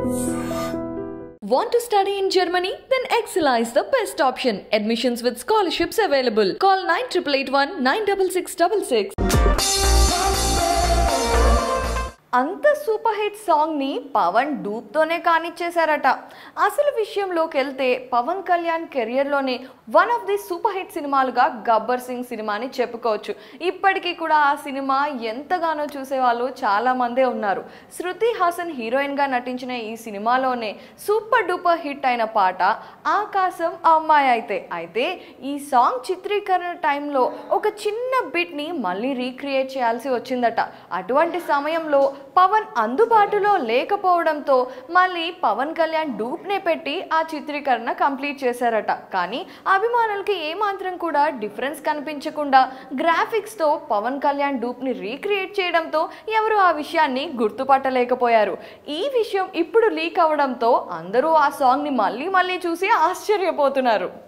Want to study in Germany? Then Excella is the best option. Admissions with scholarships available. Call 9881 96666. అంత super hit సాంగ్ని పవన్ డూప్తోనే కానిచ్చేశారట అసలు విషయంలోకి వెళ్తే పవన్ కళ్యాణ్ కెరియర్లోనే one of the super hit సినిమాలుగా గబ్బర్ సింగ్ సినిమాని చెప్పుకోవచ్చు ఇప్పటికీ కూడా ఆ సినిమా ఎంతగానో చూసేవాళ్ళు చాలా మందే ఉన్నారు శృతి హాసన్ హీరోయిన్గా నటించిన ఈ సినిమాలోనే సూపర్ డూపర్ హిట్ అయిన పాట ఆకాశం అమ్మాయి అయితే అయితే ఈ సాంగ్ చిత్రీకరణ టైంలో ఒక చిన్న బిట్ని మళ్ళీ రీక్రియేట్ చేయాల్సి వచ్చిందట అటువంటి సమయంలో పవన్ అందుబాటులో లేకపోవడంతో మళ్ళీ పవన్ కళ్యాణ్ డూప్నే పెట్టి ఆ చిత్రీకరణ కంప్లీట్ చేశారట కానీ అభిమానులకి ఏమాత్రం కూడా డిఫరెన్స్ కనిపించకుండా గ్రాఫిక్స్తో పవన్ కళ్యాణ్ డూప్ని రీక్రియేట్ చేయడంతో ఎవరు ఆ విషయాన్ని గుర్తుపట్టలేకపోయారు ఈ విషయం ఇప్పుడు లీక్ అవడంతో అందరూ ఆ సాంగ్ని మళ్ళీ మళ్ళీ చూసి ఆశ్చర్యపోతున్నారు